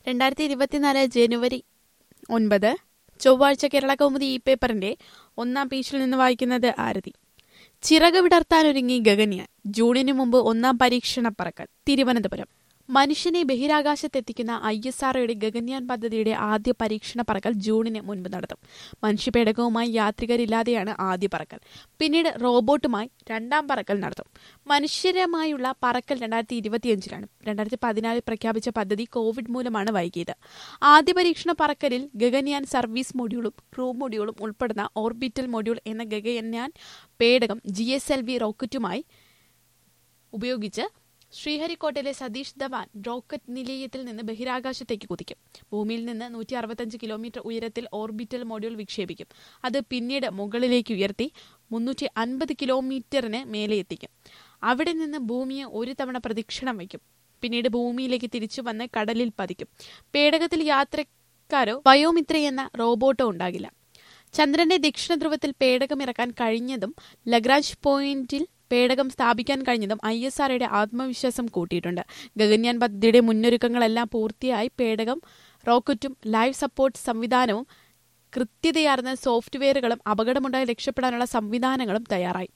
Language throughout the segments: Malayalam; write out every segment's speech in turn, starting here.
രണ്ടായിരത്തി ഇരുപത്തിനാല് ജനുവരി ഒൻപത് ചൊവ്വാഴ്ച കേരള കൗമുദി ഈ പേപ്പറിന്റെ ഒന്നാം പേജിൽ നിന്ന് വായിക്കുന്നത് ആരതി ചിറക് വിടർത്താനൊരുങ്ങി ഗഗൻയാൻ ജൂണിനു മുമ്പ് ഒന്നാം പരീക്ഷണ പറക്കൽ തിരുവനന്തപുരം മനുഷ്യനെ ബഹിരാകാശത്തെത്തിക്കുന്ന ഐ എസ് ആർഒയുടെ ഗഗൻയാൻ പദ്ധതിയുടെ ആദ്യ പരീക്ഷണ പറക്കൽ ജൂണിന് മുൻപ് നടത്തും മനുഷ്യപേടകവുമായി യാത്രികരില്ലാതെയാണ് ആദ്യ പറക്കൽ പിന്നീട് റോബോട്ടുമായി രണ്ടാം പറക്കൽ നടത്തും മനുഷ്യരുമായുള്ള പറക്കൽ രണ്ടായിരത്തി ഇരുപത്തിയഞ്ചിലാണ് രണ്ടായിരത്തി പതിനാലിൽ പ്രഖ്യാപിച്ച പദ്ധതി കോവിഡ് മൂലമാണ് വൈകിയത് ആദ്യ പരീക്ഷണ പറക്കലിൽ ഗഗൻയാൻ സർവീസ് മൊഡ്യൂളും ക്രൂ മൊഡ്യൂളും ഉൾപ്പെടുന്ന ഓർബിറ്റൽ മൊഡ്യൂൾ എന്ന ഗഗൻയാൻ പേടകം ജി എസ് എൽ വി റോക്കറ്റുമായി ഉപയോഗിച്ച് ശ്രീഹരിക്കോട്ടയിലെ സതീഷ് ധവാൻ റോക്കറ്റ് നിലയത്തിൽ നിന്ന് ബഹിരാകാശത്തേക്ക് കുതിക്കും ഭൂമിയിൽ നിന്ന് നൂറ്റി അറുപത്തഞ്ച് കിലോമീറ്റർ ഉയരത്തിൽ ഓർബിറ്റൽ മൊഡ്യൂൾ വിക്ഷേപിക്കും അത് പിന്നീട് മുകളിലേക്ക് ഉയർത്തി മുന്നൂറ്റി അൻപത് കിലോമീറ്ററിന് മേലെ എത്തിക്കും അവിടെ നിന്ന് ഭൂമിയെ ഒരു തവണ പ്രദക്ഷിണം വയ്ക്കും പിന്നീട് ഭൂമിയിലേക്ക് തിരിച്ചു വന്ന് കടലിൽ പതിക്കും പേടകത്തിൽ യാത്രക്കാരോ ബയോമിത്ര എന്ന റോബോട്ടോ ഉണ്ടാകില്ല ചന്ദ്രന്റെ ദക്ഷിണ ധ്രുവത്തിൽ പേടകം ഇറക്കാൻ കഴിഞ്ഞതും ലഗ്രാഞ്ച് പോയിന്റിൽ പേടകം സ്ഥാപിക്കാൻ കഴിഞ്ഞതും ഐ എസ് ആർഒയുടെ ആത്മവിശ്വാസം കൂട്ടിയിട്ടുണ്ട് ഗഗൻയാൻ പദ്ധതിയുടെ മുന്നൊരുക്കങ്ങളെല്ലാം പൂർത്തിയായി പേടകം റോക്കറ്റും ലൈവ് സപ്പോർട്ട് സംവിധാനവും കൃത്യതയാർന്ന സോഫ്റ്റ്വെയറുകളും അപകടമുണ്ടായി രക്ഷപ്പെടാനുള്ള സംവിധാനങ്ങളും തയ്യാറായി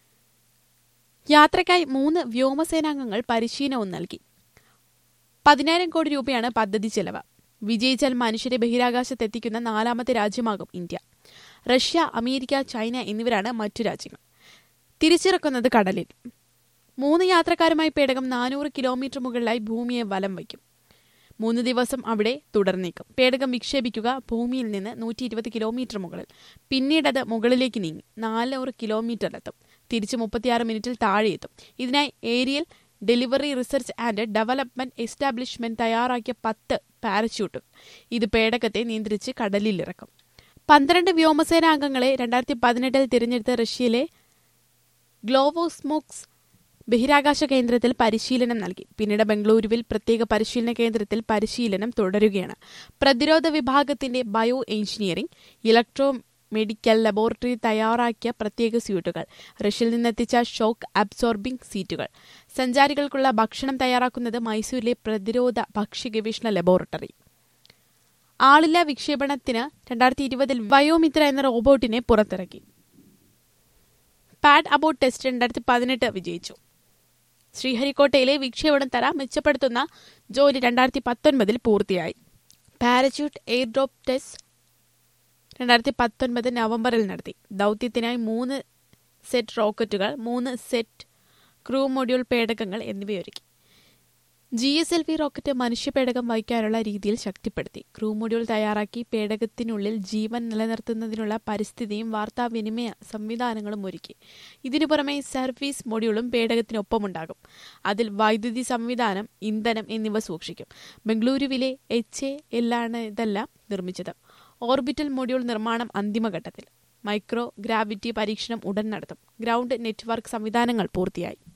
യാത്രയ്ക്കായി മൂന്ന് വ്യോമസേനാംഗങ്ങൾ പരിശീലനവും നൽകി പതിനായിരം കോടി രൂപയാണ് പദ്ധതി ചെലവ് വിജയിച്ചാൽ മനുഷ്യരെ ബഹിരാകാശത്തെത്തിക്കുന്ന നാലാമത്തെ രാജ്യമാകും ഇന്ത്യ റഷ്യ അമേരിക്ക ചൈന എന്നിവരാണ് മറ്റു രാജ്യങ്ങൾ തിരിച്ചിറക്കുന്നത് കടലിൽ മൂന്ന് യാത്രക്കാരുമായി പേടകം നാനൂറ് കിലോമീറ്റർ മുകളിലായി ഭൂമിയെ വലം വയ്ക്കും മൂന്ന് ദിവസം അവിടെ തുടർന്നേക്കും പേടകം വിക്ഷേപിക്കുക ഭൂമിയിൽ നിന്ന് നൂറ്റി ഇരുപത് കിലോമീറ്റർ മുകളിൽ പിന്നീട് അത് മുകളിലേക്ക് നീങ്ങി നാനൂറ് കിലോമീറ്ററിലെത്തും തിരിച്ച് മുപ്പത്തിയാറ് മിനിറ്റിൽ താഴെയെത്തും ഇതിനായി aerial delivery research and development establishment തയ്യാറാക്കിയ പത്ത് പാരച്യൂട്ടുകൾ ഇത് പേടകത്തെ നിയന്ത്രിച്ച് കടലിലിറക്കും പന്ത്രണ്ട് വ്യോമസേനാ അംഗങ്ങളെ രണ്ടായിരത്തി പതിനെട്ടിൽ തിരഞ്ഞെടുത്ത റഷ്യയിലെ ഗ്ലോവോസ്മോക്സ് ബഹിരാകാശ കേന്ദ്രത്തിൽ പരിശീലനം നൽകി പിന്നീട് ബംഗളൂരുവിൽ പ്രത്യേക പരിശീലന കേന്ദ്രത്തിൽ പരിശീലനം തുടരുകയാണ് പ്രതിരോധ വിഭാഗത്തിന്റെ bio engineering electro medical laboratory തയ്യാറാക്കിയ പ്രത്യേക സ്യൂട്ടുകൾ റഷ്യയിൽ നിന്നെത്തിച്ച ഷോക്ക് അബ്സോർബിംഗ് സീറ്റുകൾ സഞ്ചാരികൾക്കുള്ള ഭക്ഷണം തയ്യാറാക്കുന്നത് മൈസൂരിലെ പ്രതിരോധ ഭക്ഷ്യ ഗവേഷണ ലബോറട്ടറി ആളില്ലാ വിക്ഷേപണത്തിന് രണ്ടായിരത്തി ഇരുപതിൽ വയോമിത്ര എന്ന റോബോട്ടിനെ പുറത്തിറക്കി പാഡ് അബൌട്ട് ടെസ്റ്റ് രണ്ടായിരത്തി പതിനെട്ട് വിജയിച്ചു ശ്രീഹരിക്കോട്ടയിലെ വിക്ഷേപണം തര മെച്ചപ്പെടുത്തുന്ന ജോലി രണ്ടായിരത്തി പത്തൊൻപതിൽ പൂർത്തിയായി പാരച്യൂട്ട് എയർ ഡ്രോപ്പ് ടെസ്റ്റ് രണ്ടായിരത്തി പത്തൊൻപത് നവംബറിൽ നടത്തി ദൗത്യത്തിനായി മൂന്ന് സെറ്റ് റോക്കറ്റുകൾ മൂന്ന് സെറ്റ് ക്രൂ മൊഡ്യൂൾ പേടകങ്ങൾ എന്നിവയൊരുക്കി G S L V rocket മനുഷ്യപേടകം വഹിക്കാനുള്ള രീതിയിൽ ശക്തിപ്പെടുത്തി ക്രൂ മൊഡ്യൂൾ തയ്യാറാക്കി പേടകത്തിനുള്ളിൽ ജീവൻ നിലനിർത്തുന്നതിനുള്ള പരിസ്ഥിതിയും വാർത്താവിനിമയ സംവിധാനങ്ങളും ഒരുക്കി ഇതിനു പുറമെ സർവീസ് മൊഡ്യൂളും പേടകത്തിനൊപ്പമുണ്ടാകും അതിൽ വൈദ്യുതി സംവിധാനം ഇന്ധനം എന്നിവ സൂക്ഷിക്കും ബംഗളൂരുവിലെ എച്ച് എ എല്ലാണ് ഇതെല്ലാം നിർമ്മിച്ചത് ഓർബിറ്റൽ മൊഡ്യൂൾ നിർമ്മാണം അന്തിമഘട്ടത്തിൽ മൈക്രോ ഗ്രാവിറ്റി പരീക്ഷണം ഉടൻ നടത്തും ഗ്രൗണ്ട് നെറ്റ്വർക്ക് സംവിധാനങ്ങൾ പൂർത്തിയായി